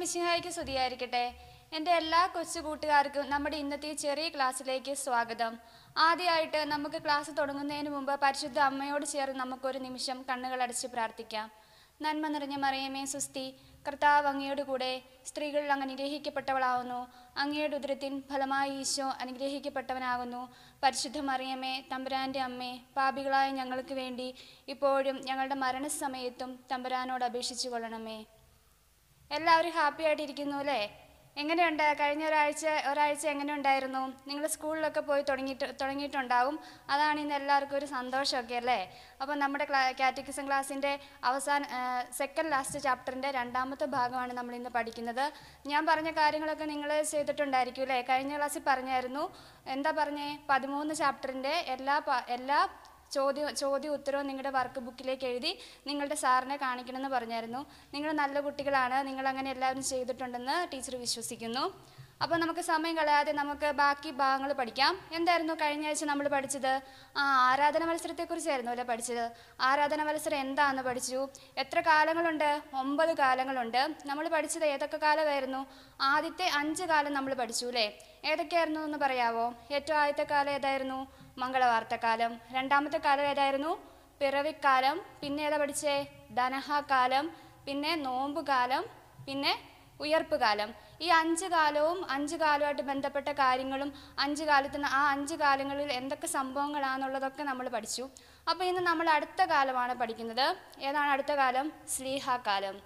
മിശിഹായിക്ക് സ്തുതിയായിരിക്കട്ടെ എൻ്റെ എല്ലാ കൊച്ചു കൂട്ടുകാർക്കും നമ്മുടെ ഇന്നത്തെ ഈ ചെറിയ ക്ലാസ്സിലേക്ക് സ്വാഗതം ആദ്യമായിട്ട് നമുക്ക് ക്ലാസ് തുടങ്ങുന്നതിന് മുമ്പ് പരിശുദ്ധ അമ്മയോട് ചേർന്ന് നമുക്കൊരു നിമിഷം കണ്ണുകൾ അടച്ച് പ്രാർത്ഥിക്കാം നന്മ നിറഞ്ഞ മറിയമേ സുസ്തി കർത്താവ് അങ്ങയുടെ കൂടെ സ്ത്രീകൾ അങ്ങ് അനുഗ്രഹിക്കപ്പെട്ടവളാവുന്നു അങ്ങയുടെ ഉദരത്തിൻ ഫലമായി ഈശോ അനുഗ്രഹിക്കപ്പെട്ടവനാകുന്നു പരിശുദ്ധ മറിയമേ തമ്പുരാൻ്റെ അമ്മേ പാപികളായ ഞങ്ങൾക്ക് വേണ്ടി ഇപ്പോഴും ഞങ്ങളുടെ മരണസമയത്തും തമ്പുരാനോട് അപേക്ഷിച്ചു കൊള്ളണമേ എല്ലാവരും ഹാപ്പി ആയിട്ടിരിക്കുന്നു അല്ലേ എങ്ങനെയുണ്ട് കഴിഞ്ഞ ഒരാഴ്ച ഒരാഴ്ച എങ്ങനെ ഉണ്ടായിരുന്നു നിങ്ങൾ സ്കൂളിലൊക്കെ പോയി തുടങ്ങിയിട്ട് തുടങ്ങിയിട്ടുണ്ടാവും അതാണ് ഇന്ന് എല്ലാവർക്കും ഒരു സന്തോഷമൊക്കെ അല്ലേ അപ്പോൾ നമ്മുടെ ക്ലാ കാറ്റഗിസം ക്ലാസ്സിൻ്റെ അവസാന സെക്കൻഡ് ലാസ്റ്റ് ചാപ്റ്ററിൻ്റെ രണ്ടാമത്തെ ഭാഗമാണ് നമ്മൾ ഇന്ന് പഠിക്കുന്നത് ഞാൻ പറഞ്ഞ കാര്യങ്ങളൊക്കെ നിങ്ങൾ ചെയ്തിട്ടുണ്ടായിരിക്കും അല്ലേ കഴിഞ്ഞ ക്ലാസ്സിൽ പറഞ്ഞായിരുന്നു എന്താ പറഞ്ഞേ പതിമൂന്ന് ചാപ്റ്ററിൻ്റെ എല്ലാ പ- എല്ലാ ചോദ്യം ചോദ്യം ഉത്തരവും നിങ്ങളുടെ വർക്ക് ബുക്കിലേക്ക് എഴുതി നിങ്ങളുടെ സാറിനെ കാണിക്കണമെന്ന് പറഞ്ഞായിരുന്നു നിങ്ങൾ നല്ല കുട്ടികളാണ് നിങ്ങൾ അങ്ങനെ എല്ലാവരും ചെയ്തിട്ടുണ്ടെന്ന് ടീച്ചർ വിശ്വസിക്കുന്നു അപ്പോൾ നമുക്ക് സമയം കളയാതെ നമുക്ക് ബാക്കി ഭാഗങ്ങൾ പഠിക്കാം എന്തായിരുന്നു കഴിഞ്ഞ ആഴ്ച നമ്മൾ പഠിച്ചത് ആ ആരാധന മത്സരത്തെക്കുറിച്ചായിരുന്നു അല്ലേ പഠിച്ചത് ആരാധന മത്സരം എന്താണെന്ന് പഠിച്ചു എത്ര കാലങ്ങളുണ്ട് ഒമ്പത് കാലങ്ങളുണ്ട് നമ്മൾ പഠിച്ചത് ഏതൊക്കെ കാലമായിരുന്നു ആദ്യത്തെ അഞ്ച് കാലം നമ്മൾ പഠിച്ചു അല്ലേ ഏതൊക്കെയായിരുന്നു എന്ന് പറയാവോ ഏറ്റവും ആദ്യത്തെ കാലം ഏതായിരുന്നു മംഗളവാർത്തക്കാലം രണ്ടാമത്തെ കാലം ഏതായിരുന്നു പിറവിക്കാലം പിന്നെ ഏതാ പഠിച്ചേ ധനഹാകാലം പിന്നെ നോമ്പുകാലം പിന്നെ ഉയർപ്പ് കാലം ഈ അഞ്ച് കാലവും അഞ്ച് കാലവുമായിട്ട് ബന്ധപ്പെട്ട കാര്യങ്ങളും അഞ്ച് കാലത്തിന് ആ അഞ്ച് കാലങ്ങളിൽ എന്തൊക്കെ സംഭവങ്ങളാണെന്നുള്ളതൊക്കെ നമ്മൾ പഠിച്ചു അപ്പോൾ ഇന്ന് നമ്മൾ അടുത്ത കാലമാണ് പഠിക്കുന്നത് ഏതാണ് അടുത്ത കാലം സ്ലീഹാകാലം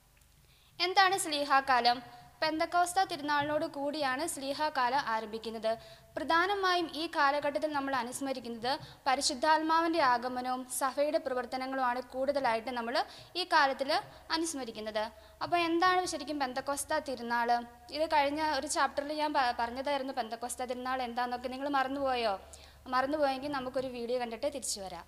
എന്താണ് സ്ലീഹാകാലം പെന്തക്കോസ്ത തിരുനാളിനോട് കൂടിയാണ് സ്ലീഹാകാലം ആരംഭിക്കുന്നത് പ്രധാനമായും ഈ കാലഘട്ടത്തിൽ നമ്മൾ അനുസ്മരിക്കുന്നത് പരിശുദ്ധാത്മാവിൻ്റെ ആഗമനവും സഭയുടെ പ്രവർത്തനങ്ങളുമാണ് കൂടുതലായിട്ട് നമ്മൾ ഈ കാലത്തിൽ അനുസ്മരിക്കുന്നത് അപ്പോൾ എന്താണ് ശരിക്കും പെന്തക്കോസ്ത തിരുനാൾ ഇത് കഴിഞ്ഞ ഒരു ചാപ്റ്ററിൽ ഞാൻ പ- പറഞ്ഞതായിരുന്നു പെന്തക്കോസ്ത തിരുനാൾ എന്താണെന്നൊക്കെ നിങ്ങൾ മറന്നുപോയോ മറന്നുപോയെങ്കിൽ നമുക്കൊരു വീഡിയോ കണ്ടിട്ട് തിരിച്ചു വരാം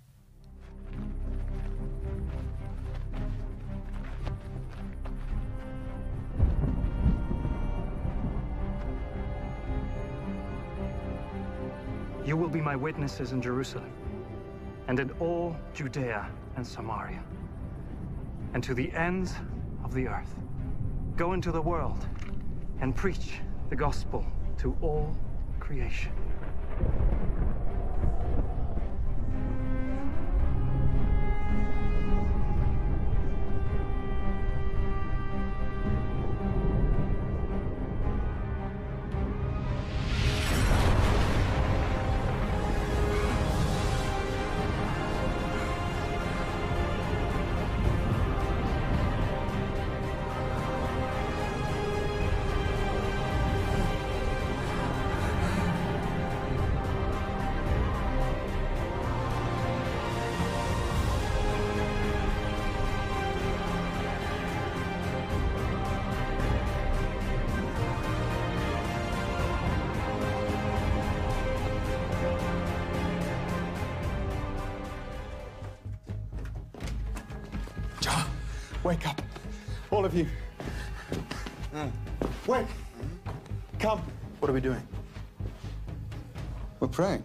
You will be my witnesses in Jerusalem and in all Judea and Samaria and to the ends of the earth. Go into the world and preach the gospel to all creation. John, wake up. All of you. Wake. Come. What are we doing? We're praying.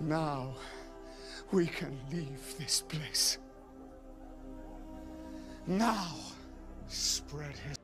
Now we can leave this place. Now spread his.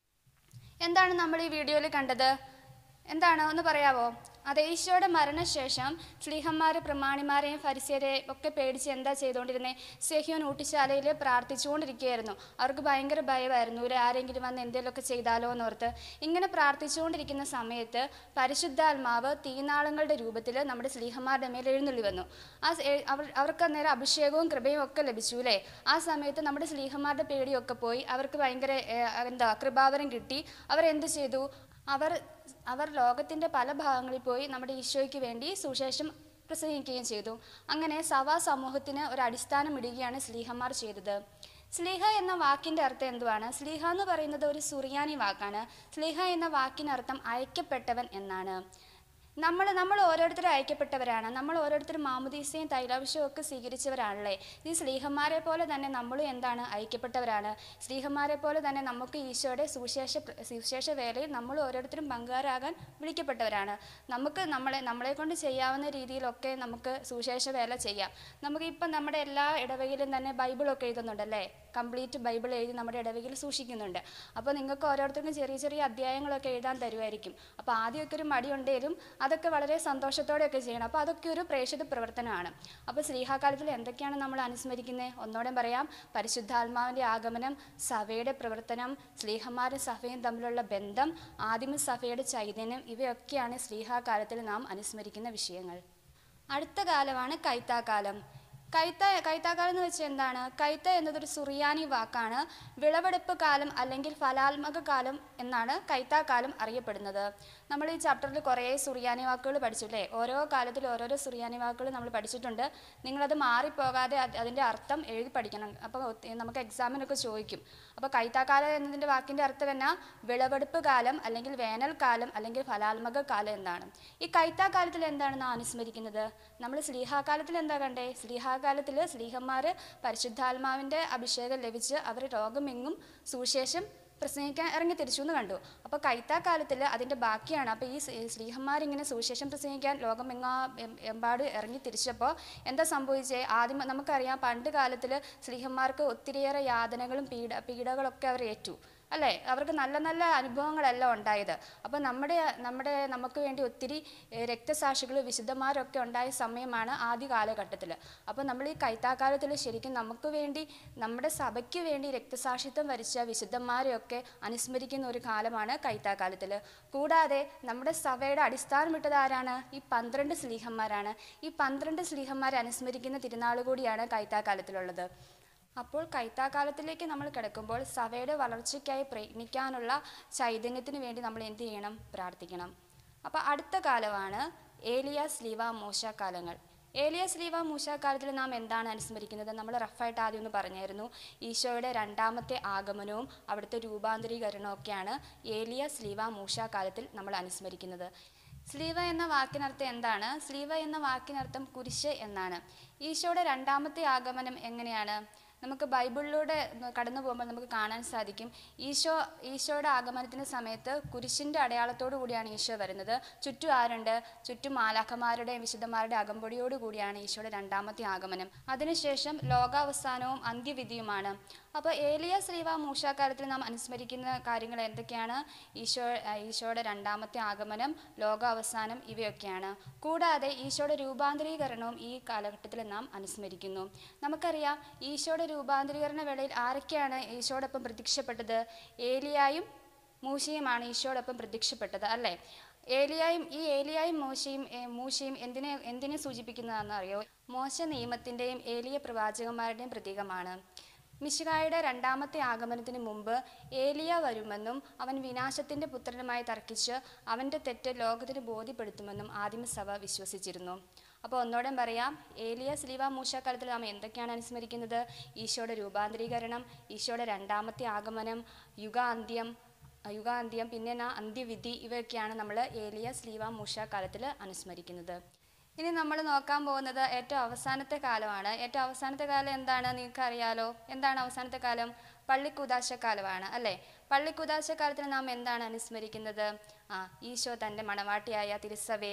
എന്താണ് നമ്മൾ ഈ വീഡിയോയിൽ കണ്ടത് എന്താണ് ഒന്ന് പറയാവോ അതെ ഈശോയുടെ മരണശേഷം സ്ലീഹന്മാരെ പ്രമാണിമാരെയും ഫരിസ്യരെയും ഒക്കെ പേടിച്ച് എന്താ ചെയ്തുകൊണ്ടിരുന്നത് സെഹ്യോൻ ഊട്ടിശാലയിൽ പ്രാർത്ഥിച്ചുകൊണ്ടിരിക്കുകയായിരുന്നു അവർക്ക് ഭയങ്കര ഭയമായിരുന്നു ഒരു ആരെങ്കിലും വന്ന് എന്തെങ്കിലുമൊക്കെ ചെയ്താലോ എന്നോർത്ത് ഇങ്ങനെ പ്രാർത്ഥിച്ചുകൊണ്ടിരിക്കുന്ന സമയത്ത് പരിശുദ്ധാത്മാവ് തീനാളങ്ങളുടെ രൂപത്തിൽ നമ്മുടെ സ്ലീഹന്മാരുടെ മേൽ എഴുന്നള്ളി വന്നു ആ സ് എ- അവർ അവർക്ക് അന്നേരം അഭിഷേകവും കൃപയും ഒക്കെ ലഭിച്ചു അല്ലേ ആ സമയത്ത് നമ്മുടെ സ്ലീഹന്മാരുടെ പേടിയൊക്കെ പോയി അവർക്ക് ഭയങ്കര ഏ, എന്താ കൃപാവരം കിട്ടി അവരെന്ത് ചെയ്തു അവർ അവർ ലോകത്തിൻ്റെ പല ഭാഗങ്ങളിൽ പോയി നമ്മുടെ ഈശോയ്ക്ക് വേണ്ടി സുശേഷം പ്രസംഗിക്കുകയും ചെയ്തു അങ്ങനെ സഭാ സമൂഹത്തിന് ഒരു അടിസ്ഥാനം ഇടുകയാണ് സ്ലീഹന്മാർ ചെയ്തത് സ്ലീഹ എന്ന വാക്കിൻ്റെ അർത്ഥം എന്തുവാണ് സ്ലീഹ എന്ന് പറയുന്നത് ഒരു സുറിയാനി വാക്കാണ് സ്ലീഹ എന്ന വാക്കിനർത്ഥം അയക്കപ്പെട്ടവൻ എന്നാണ് നമ്മൾ നമ്മൾ ഓരോരുത്തരും അയക്കപ്പെട്ടവരാണ് നമ്മൾ ഓരോരുത്തരും മാമുദീസയും തൈലാഭിഷേകവും ഒക്കെ സ്വീകരിച്ചവരാണല്ലേ ഈ സ്ലീഹന്മാരെ പോലെ തന്നെ നമ്മളും എന്താണ് അയക്കപ്പെട്ടവരാണ് സ്ലീഹന്മാരെ പോലെ തന്നെ നമുക്ക് ഈശോയുടെ സുവിശേഷ സുവിശേഷ വേലയിൽ നമ്മൾ ഓരോരുത്തരും പങ്കാരാകാൻ വിളിക്കപ്പെട്ടവരാണ് നമുക്ക് നമ്മളെ നമ്മളെ കൊണ്ട് ചെയ്യാവുന്ന രീതിയിലൊക്കെ നമുക്ക് സുവിശേഷ വേല ചെയ്യാം നമുക്ക് ഇപ്പം നമ്മുടെ എല്ലാ ഇടവകയിലും തന്നെ ബൈബിളൊക്കെ എഴുതുന്നുണ്ടല്ലേ കംപ്ലീറ്റ് ബൈബിൾ എഴുതി നമ്മുടെ ഇടവകയിൽ സൂക്ഷിക്കുന്നുണ്ട് അപ്പോൾ നിങ്ങൾക്ക് ഓരോരുത്തർക്കും ചെറിയ ചെറിയ അധ്യായങ്ങളൊക്കെ എഴുതാൻ തരുമായിരിക്കും അപ്പോൾ ആദ്യമൊക്കെ ഒരു മടിയുണ്ടെങ്കിലും അതൊക്കെ വളരെ സന്തോഷത്തോടെയൊക്കെ ചെയ്യണം അപ്പോൾ അതൊക്കെ ഒരു പ്രേക്ഷിത പ്രവർത്തനമാണ് അപ്പോൾ ശ്രീഹാകാലത്തിൽ എന്തൊക്കെയാണ് നമ്മൾ അനുസ്മരിക്കുന്നത് ഒന്നോടെ പറയാം പരിശുദ്ധാത്മാവിൻ്റെ ആഗമനം സഭയുടെ പ്രവർത്തനം സ്ലീഹന്മാരും സഭയും തമ്മിലുള്ള ബന്ധം ആദിമ സഭയുടെ ചൈതന്യം ഇവയൊക്കെയാണ് ശ്രീഹാകാലത്തിൽ നാം അനുസ്മരിക്കുന്ന വിഷയങ്ങൾ അടുത്ത കാലമാണ് കൈത്താക്കാലം കൈത്ത കൈത്താക്കാലം എന്ന് വെച്ചാൽ എന്താണ് കൈത്ത എന്നതൊരു സുറിയാനി വാക്കാണ് വിളവെടുപ്പ് കാലം അല്ലെങ്കിൽ ഫലാത്മക കാലം എന്നാണ് കൈത്താക്കാലം അറിയപ്പെടുന്നത് നമ്മൾ ഈ ചാപ്റ്ററിൽ കുറേ സുറിയാനി വാക്കുകൾ പഠിച്ചു അല്ലേ ഓരോ കാലത്തിൽ ഓരോരോ സുറിയാനി വാക്കുകൾ നമ്മൾ പഠിച്ചിട്ടുണ്ട് നിങ്ങളത് മാറിപ്പോകാതെ അത് അതിൻ്റെ അർത്ഥം എഴുതി പഠിക്കണം അപ്പോൾ ഒത്തി- നമുക്ക് എക്സാമിനൊക്കെ ചോദിക്കും അപ്പോൾ കൈത്താക്കാലം എന്നതിൻ്റെ വാക്കിൻ്റെ അർത്ഥം എന്നാ വിളവെടുപ്പ് കാലം അല്ലെങ്കിൽ വേനൽക്കാലം അല്ലെങ്കിൽ ഫലാത്മക കാലം എന്നാണ് ഈ കൈത്താക്കാലത്തിൽ എന്താണ് നാം അനുസ്മരിക്കുന്നത് നമ്മൾ സ്ലീഹാകാലത്തിൽ എന്താ കണ്ടേ സ്ലീഹാകാലത്തിൽ സ്ലീഹന്മാർ പരിശുദ്ധാത്മാവിൻ്റെ അഭിഷേകം ലഭിച്ച് അവർ രോഗമെങ്ങും സുവിശേഷം പ്രസംഗിക്കാൻ ഇറങ്ങി തിരിച്ചു എന്ന് കണ്ടു അപ്പോൾ കൈത്താക്കാലത്തിൽ അതിൻ്റെ ബാക്കിയാണ് അപ്പോൾ ഈ ശ്രീ- ശ്രീഹന്മാരിങ്ങനെ സുവിശേഷം പ്രസംഗിക്കാൻ ലോകമെങ്ങാ എം- എമ്പാട് ഇറങ്ങി തിരിച്ചപ്പോൾ എന്താ സംഭവിച്ചേ ആദ്യം നമുക്കറിയാം പണ്ട് കാലത്തിൽ ശ്രീഹന്മാർക്ക് ഒത്തിരിയേറെ യാതനകളും പീഡ പീഡകളൊക്കെ അവർ ഏറ്റു അല്ലേ അവർക്ക് നല്ല നല്ല അനുഭവങ്ങളെല്ലാം ഉണ്ടായത് അപ്പോൾ നമ്മുടെ നമ്മുടെ നമുക്ക് വേണ്ടി ഒത്തിരി ഏഹ്, രക്തസാക്ഷികൾ വിശുദ്ധന്മാരൊക്കെ ഉണ്ടായ സമയമാണ് ആദ്യ കാലഘട്ടത്തിൽ അപ്പോൾ നമ്മൾ ഈ കൈത്താക്കാലത്തിൽ ശരിക്കും നമുക്ക് വേണ്ടി നമ്മുടെ സഭയ്ക്ക് വേണ്ടി രക്തസാക്ഷിത്വം വരിച്ച വിശുദ്ധന്മാരെയൊക്കെ അനുസ്മരിക്കുന്ന ഒരു കാലമാണ് കൈത്താക്കാലത്തിൽ കൂടാതെ നമ്മുടെ സഭയുടെ അടിസ്ഥാനമിട്ടത് ആരാണ് ഈ പന്ത്രണ്ട് സ്ലീഹന്മാരാണ് ഈ പന്ത്രണ്ട് സ്ലീഹന്മാരെ അനുസ്മരിക്കുന്ന തിരുനാൾ കൂടിയാണ് കൈത്താക്കാലത്തിലുള്ളത് അപ്പോൾ കൈത്താക്കാലത്തിലേക്ക് നമ്മൾ കിടക്കുമ്പോൾ സഭയുടെ വളർച്ചയ്ക്കായി പ്രയത്നിക്കാനുള്ള ചൈതന്യത്തിന് വേണ്ടി നമ്മൾ എന്ത് ചെയ്യണം പ്രാർത്ഥിക്കണം അപ്പോൾ അടുത്ത കാലമാണ് ഏലിയ സ്ലീവ മൂശ കാലങ്ങൾ ഏലിയ സ്ലീവ മൂശ കാലത്തിൽ നാം എന്താണ് അനുസ്മരിക്കുന്നത് നമ്മൾ റഫായിട്ട് ആദ്യം ഒന്ന് പറഞ്ഞായിരുന്നു ഈശോയുടെ രണ്ടാമത്തെ ആഗമനവും അവിടുത്തെ രൂപാന്തരീകരണവും ഒക്കെയാണ് ഏലിയ സ്ലീവ മൂശ കാലത്തിൽ നമ്മൾ അനുസ്മരിക്കുന്നത് സ്ലീവ എന്ന വാക്കിനർത്ഥം എന്താണ് സ്ലീവ എന്ന വാക്കിനർത്ഥം കുരിശ് എന്നാണ് ഈശോയുടെ രണ്ടാമത്തെ ആഗമനം എങ്ങനെയാണ് നമുക്ക് ബൈബിളിലൂടെ കടന്നു പോകുമ്പോൾ നമുക്ക് കാണാൻ സാധിക്കും ഈശോ ഈശോയുടെ ആഗമനത്തിന് സമയത്ത് കുരിശിൻ്റെ അടയാളത്തോടു കൂടിയാണ് ഈശോ വരുന്നത് ചുറ്റും ആരുണ്ട് ചുറ്റും മാലാഖമാരുടെയും വിശുദ്ധന്മാരുടെ അകമ്പടിയോടു കൂടിയാണ് ഈശോയുടെ രണ്ടാമത്തെ ആഗമനം അതിനുശേഷം ലോകാവസാനവും അന്ത്യവിധിയുമാണ് അപ്പോൾ ഏലിയ ശ്രീവ മൂഷാകാലത്തിൽ നാം അനുസ്മരിക്കുന്ന കാര്യങ്ങൾ എന്തൊക്കെയാണ് ഈശോ ആ, ഈശോയുടെ രണ്ടാമത്തെ ആഗമനം ലോകാവസാനം ഇവയൊക്കെയാണ് കൂടാതെ ഈശോയുടെ രൂപാന്തരീകരണവും ഈ കാലഘട്ടത്തിൽ നാം അനുസ്മരിക്കുന്നു നമുക്കറിയാം ഈശോയുടെ രൂപാന്തരീകരണ വേളയിൽ ആരൊക്കെയാണ് ഈശോടൊപ്പം പ്രത്യക്ഷപ്പെട്ടത് ഏലിയായും മൂശയുമാണ് ഈശോടൊപ്പം പ്രത്യക്ഷപ്പെട്ടത് അല്ലേ ഏലിയായും ഈ ഏലിയായും മോശയും ഏ, മൂശയും എന്തിനെ എന്തിനെ സൂചിപ്പിക്കുന്നതാണെന്ന് അറിയോ മോശ നിയമത്തിൻ്റെയും ഏലിയ പ്രവാചകന്മാരുടെയും പ്രതീകമാണ് മിശിഹായുടെ രണ്ടാമത്തെ ആഗമനത്തിന് മുമ്പ് ഏലിയ വരുമെന്നും അവൻ വിനാശത്തിൻ്റെ പുത്രനുമായി തർക്കിച്ച് അവൻ്റെ തെറ്റ് ലോകത്തിന് ബോധ്യപ്പെടുത്തുമെന്നും ആദിമസഭ വിശ്വസിച്ചിരുന്നു അപ്പോൾ ഒന്നോടെ പറയാം ഏലിയ സ്ലീവ മൂശാക്കാലത്തിൽ നാം എന്തൊക്കെയാണ് അനുസ്മരിക്കുന്നത് ഈശോയുടെ രൂപാന്തരീകരണം ഈശോയുടെ രണ്ടാമത്തെ ആഗമനം യുഗാന്ത്യം യുഗാന്ത്യം പിന്നെ നാ അന്ത്യവിധി ഇവയൊക്കെയാണ് നമ്മൾ ഏലിയ സ്ലീവ മൂശാക്കാലത്തിൽ അനുസ്മരിക്കുന്നത് ഇനി നമ്മൾ നോക്കാൻ പോകുന്നത് ഏറ്റവും അവസാനത്തെ കാലമാണ് ഏറ്റവും അവസാനത്തെ കാലം എന്താണ് നിങ്ങൾക്ക് അറിയാലോ എന്താണ് അവസാനത്തെ കാലം പള്ളിക്കുദാശക്കാലമാണ് അല്ലേ പള്ളിക്കുദാശക്കാലത്തിൽ നാം എന്താണ് അനുസ്മരിക്കുന്നത് ആ ഈശോ തൻ്റെ മണവാട്ടിയായ തിരുസഭയെ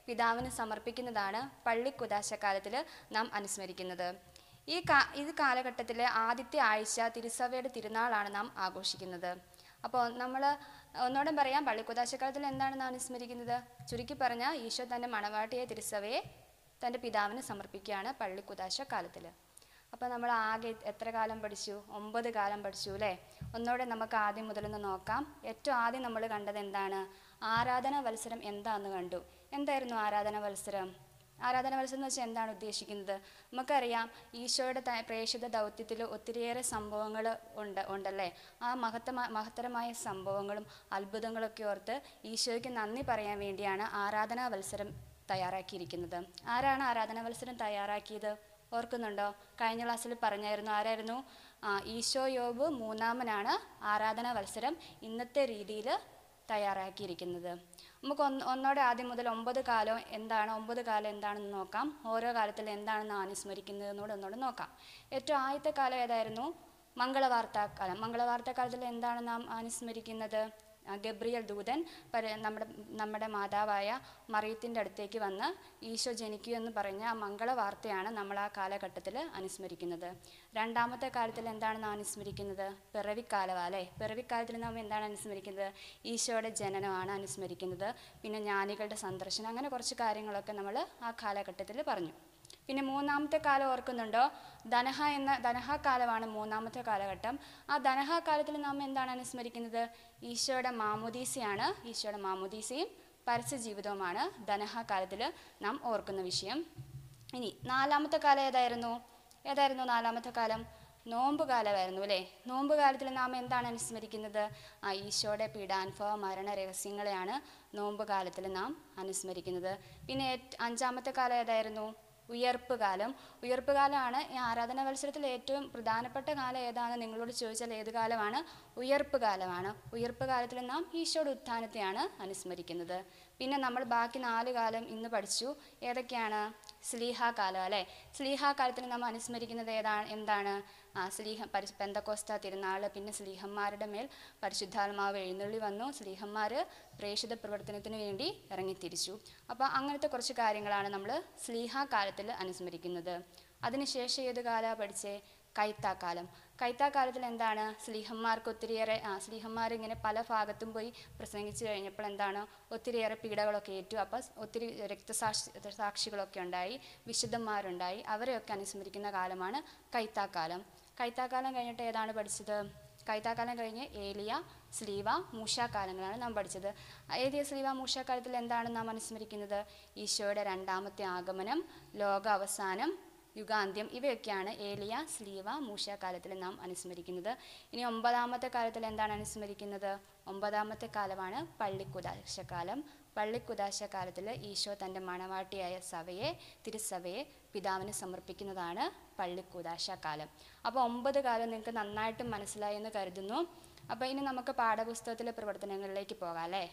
പിതാവിന് സമർപ്പിക്കുന്നതാണ് പള്ളിക്കുദാശക്കാലത്തിൽ നാം അനുസ്മരിക്കുന്നത് ഈ കാ ഇത് കാലഘട്ടത്തിലെ ആദ്യത്തെ ആഴ്ച തിരുസഭയുടെ തിരുനാളാണ് നാം ആഘോഷിക്കുന്നത് അപ്പോൾ നമ്മൾ ഒന്നോടെ പറയാം പള്ളിക്കുദാശക്കാലത്തിൽ എന്താണ് നാം അനുസ്മരിക്കുന്നത് ചുരുക്കി പറഞ്ഞാൽ ഈശോ തൻ്റെ മണവാട്ടിയെ തിരുസഭയെ തൻ്റെ പിതാവിന് സമർപ്പിക്കുകയാണ് പള്ളിക്കുദാശ കാലത്തിൽ അപ്പോൾ നമ്മൾ ആകെ എത്ര കാലം പഠിച്ചു ഒമ്പത് കാലം പഠിച്ചു അല്ലേ ഒന്നോടെ നമുക്ക് ആദ്യം മുതലൊന്ന് നോക്കാം ഏറ്റവും ആദ്യം നമ്മൾ കണ്ടത് എന്താണ് ആരാധന വത്സരം എന്താണെന്ന് കണ്ടു എന്തായിരുന്നു ആരാധന വത്സരം ആരാധന മത്സരം എന്ന് വെച്ചാൽ എന്താണ് ഉദ്ദേശിക്കുന്നത് നമുക്കറിയാം ഈശോയുടെ ത- പ്രേക്ഷിത ദൗത്യത്തിൽ ഒത്തിരിയേറെ സംഭവങ്ങൾ ഉണ്ട് ഉണ്ടല്ലേ ആ മഹത്തമ മഹത്തരമായ സംഭവങ്ങളും അത്ഭുതങ്ങളൊക്കെ ഓർത്ത് ഈശോയ്ക്ക് നന്ദി പറയാൻ വേണ്ടിയാണ് ആരാധനാ വത്സരം തയ്യാറാക്കിയിരിക്കുന്നത് ആരാണ് ആരാധനാ വത്സരം തയ്യാറാക്കിയത് ഓർക്കുന്നുണ്ടോ കഴിഞ്ഞ ക്ലാസ്സിൽ പറഞ്ഞായിരുന്നു ആരായിരുന്നു ആ, ഈശോ യോബ് മൂന്നാമനാണ് ആരാധനാ വത്സരം ഇന്നത്തെ രീതിയിൽ തയ്യാറാക്കിയിരിക്കുന്നത് നമുക്ക് ഒന്ന് ഒന്നോടെ ആദ്യം മുതൽ ഒമ്പത് കാലം എന്താണ് ഒമ്പത് കാലം എന്താണെന്ന് നോക്കാം ഓരോ കാലത്തിൽ എന്താണ് നാം അനുസ്മരിക്കുന്നത് എന്നോട് ഒന്നോട് നോക്കാം ഏറ്റവും ആദ്യത്തെ കാലം ഏതായിരുന്നു മംഗളവാർത്താക്കാലം മംഗളവാർത്താക്കാലത്തിൽ എന്താണ് നാം അനുസ്മരിക്കുന്നത് ആ, ഗബ്രിയൽ ദൂതൻ പര നമ്മുടെ നമ്മുടെ മാതാവായ മറിയത്തിൻ്റെ അടുത്തേക്ക് വന്ന് ഈശോ ജനിക്കൂ എന്ന് പറഞ്ഞ ആ മംഗളവാർത്തയാണ് നമ്മൾ ആ കാലഘട്ടത്തിൽ അനുസ്മരിക്കുന്നത് രണ്ടാമത്തെ കാലത്തിൽ എന്താണ് നാം അനുസ്മരിക്കുന്നത് പിറവിക്കാലം അല്ലേ പിറവിക്കാലത്തിൽ നാം എന്താണ് അനുസ്മരിക്കുന്നത് ഈശോയുടെ ജനനമാണ് അനുസ്മരിക്കുന്നത് പിന്നെ ജ്ഞാനികളുടെ സന്ദർശനം അങ്ങനെ കുറച്ച് കാര്യങ്ങളൊക്കെ നമ്മൾ ആ കാലഘട്ടത്തിൽ പറഞ്ഞു പിന്നെ മൂന്നാമത്തെ കാലം ഓർക്കുന്നുണ്ടോ ധനഹ എന്ന ധനഹ കാലമാണ് മൂന്നാമത്തെ കാലഘട്ടം ആ ധനഹ കാലത്തിൽ നാം എന്താണ് അനുസ്മരിക്കുന്നത് ഈശോയുടെ മാമുദീസയാണ് ഈശോയുടെ മാമുദീസയും പരസ്യ ജീവിതവുമാണ് ധനഹ കാലത്തിൽ നാം ഓർക്കുന്ന വിഷയം ഇനി നാലാമത്തെ കാലം ഏതായിരുന്നു ഏതായിരുന്നു നാലാമത്തെ കാലം നോമ്പ് കാലമായിരുന്നു അല്ലേ നോമ്പ് കാലത്തിൽ നാം എന്താണ് അനുസ്മരിക്കുന്നത് ആ ഈശോയുടെ പീഡാനുഭവ മരണ രഹസ്യങ്ങളെയാണ് നോമ്പ് കാലത്തിൽ നാം അനുസ്മരിക്കുന്നത് പിന്നെ ഏറ്റ്- അഞ്ചാമത്തെ കാലം ഏതായിരുന്നു ഉയർപ്പ് കാലം ഉയർപ്പ് കാലമാണ് ഈ ആരാധന മത്സരത്തിൽ ഏറ്റവും പ്രധാനപ്പെട്ട കാലം ഏതാണ് നിങ്ങളോട് ചോദിച്ചാൽ ഏത് കാലമാണ് ഉയർപ്പ് കാലമാണ് ഉയർപ്പ് കാലത്തിൽ നാം ഈശോയുടെ ഉത്ഥാനത്തെയാണ് അനുസ്മരിക്കുന്നത് പിന്നെ നമ്മൾ ബാക്കി നാല് കാലം ഇന്ന് പഠിച്ചു ഏതൊക്കെയാണ് സ്ലീഹ കാലം അല്ലേ സ്ലീഹ കാലത്തിൽ നാം അനുസ്മരിക്കുന്നത് ഏതാണ് എന്താണ് ആ സ്ലീഹ പരി പെന്തക്കോസ്ത തിരുനാൾ പിന്നെ സ്ലീഹന്മാരുടെ മേൽ പരിശുദ്ധാത്മാവ് എഴുന്നള്ളി വന്നു സ്ലീഹന്മാർ പ്രേക്ഷിത പ്രവർത്തനത്തിന് വേണ്ടി ഇറങ്ങിത്തിരിച്ചു അപ്പോൾ അങ്ങനത്തെ കുറച്ച് കാര്യങ്ങളാണ് നമ്മൾ സ്ലീഹ കാലത്തിൽ അനുസ്മരിക്കുന്നത് അതിനുശേഷം ഏത് കാലമാണ് പഠിച്ചേ കൈത്താക്കാലം കൈത്താക്കാലത്തിൽ എന്താണ് സ്ലീഹന്മാർക്ക് ഒത്തിരിയേറെ ആ സ്ലീഹന്മാർ ഇങ്ങനെ പല ഭാഗത്തും പോയി പ്രസംഗിച്ചു കഴിഞ്ഞപ്പോൾ എന്താണ് ഒത്തിരിയേറെ പീഡകളൊക്കെ ഏറ്റു അപ്പോൾ ഒത്തിരി രക്തസാക്ഷി സാക്ഷികളൊക്കെ ഉണ്ടായി വിശുദ്ധന്മാരുണ്ടായി അവരെയൊക്കെ അനുസ്മരിക്കുന്ന കാലമാണ് കൈത്താക്കാലം കൈത്താക്കാലം കഴിഞ്ഞിട്ട് ഏതാണ് പഠിച്ചത് കൈത്താക്കാലം കഴിഞ്ഞ് ഏലിയ സ്ലീവ മൂഷാക്കാലങ്ങളാണ് നാം പഠിച്ചത് ഏലിയ സ്ലീവ മൂഷാക്കാലത്തിൽ എന്താണ് നാം അനുസ്മരിക്കുന്നത് ഈശോയുടെ രണ്ടാമത്തെ ആഗമനം ലോക അവസാനം യുഗാന്ത്യം ഇവയൊക്കെയാണ് ഏലിയ സ്ലീവ മൂഷാക്കാലത്തിൽ നാം അനുസ്മരിക്കുന്നത് ഇനി ഒമ്പതാമത്തെ കാലത്തിൽ എന്താണ് അനുസ്മരിക്കുന്നത് ഒമ്പതാമത്തെ കാലമാണ് പള്ളിക്കുദാശക്കാലം പള്ളിക്കുദാശക്കാലത്തിൽ ഈശോ തൻ്റെ മണവാട്ടിയായ സഭയെ തിരുസഭയെ പിതാവിന് സമർപ്പിക്കുന്നതാണ് പള്ളിക്കുദാശക്കാലം അപ്പോൾ ഒമ്പത് കാലം നിങ്ങൾക്ക് നന്നായിട്ട് മനസ്സിലായി എന്ന് കരുതുന്നു അപ്പോൾ ഇനി നമുക്ക് പാഠപുസ്തകത്തിലെ പ്രവർത്തനങ്ങളിലേക്ക് പോകാം അല്ലേ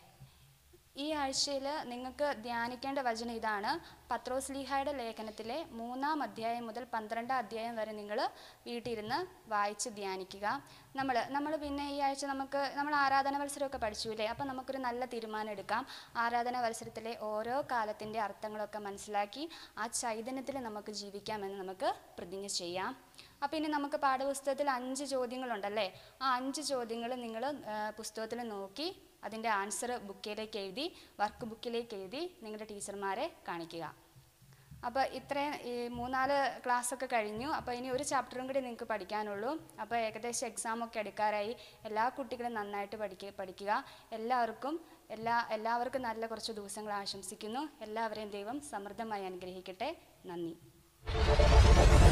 ഈ ആഴ്ചയിൽ നിങ്ങൾക്ക് ധ്യാനിക്കേണ്ട വചനം ഇതാണ് പത്രോസ്ലീഹായുടെ ലേഖനത്തിലെ മൂന്നാം അധ്യായം മുതൽ പന്ത്രണ്ടാം അധ്യായം വരെ നിങ്ങൾ വീട്ടിലിരുന്ന് വായിച്ച് ധ്യാനിക്കുക നമ്മൾ നമ്മൾ പിന്നെ ഈ ആഴ്ച നമുക്ക് നമ്മൾ ആരാധന മത്സരമൊക്കെ പഠിച്ചു അല്ലേ അപ്പം നമുക്കൊരു നല്ല തീരുമാനം എടുക്കാം ആരാധന മത്സരത്തിലെ ഓരോ കാലത്തിൻ്റെ അർത്ഥങ്ങളൊക്കെ മനസ്സിലാക്കി ആ ചൈതന്യത്തിൽ നമുക്ക് ജീവിക്കാമെന്ന് നമുക്ക് പ്രതിജ്ഞ ചെയ്യാം അപ്പോൾ ഇനി നമുക്ക് പാഠപുസ്തകത്തിൽ അഞ്ച് ചോദ്യങ്ങളുണ്ടല്ലേ ആ അഞ്ച് ചോദ്യങ്ങൾ നിങ്ങൾ പുസ്തകത്തിൽ നോക്കി അതിൻ്റെ ആൻസർ ബുക്കിലേക്ക് എഴുതി വർക്ക് ബുക്കിലേക്ക് എഴുതി നിങ്ങളുടെ ടീച്ചർമാരെ കാണിക്കുക അപ്പോൾ ഇത്രയും ഈ മൂന്നാല് ക്ലാസ്സൊക്കെ കഴിഞ്ഞു അപ്പോൾ ഇനി ഒരു ചാപ്റ്ററും കൂടി നിങ്ങൾക്ക് പഠിക്കാനുള്ളൂ അപ്പോൾ ഏകദേശം എക്സാമൊക്കെ എടുക്കാറായി എല്ലാ കുട്ടികളും നന്നായിട്ട് പഠിക്കുക പഠിക്കുക എല്ലാവർക്കും എല്ലാ എല്ലാവർക്കും നല്ല കുറച്ച് ദിവസങ്ങൾ ആശംസിക്കുന്നു എല്ലാവരെയും ദൈവം സമൃദ്ധമായി അനുഗ്രഹിക്കട്ടെ നന്ദി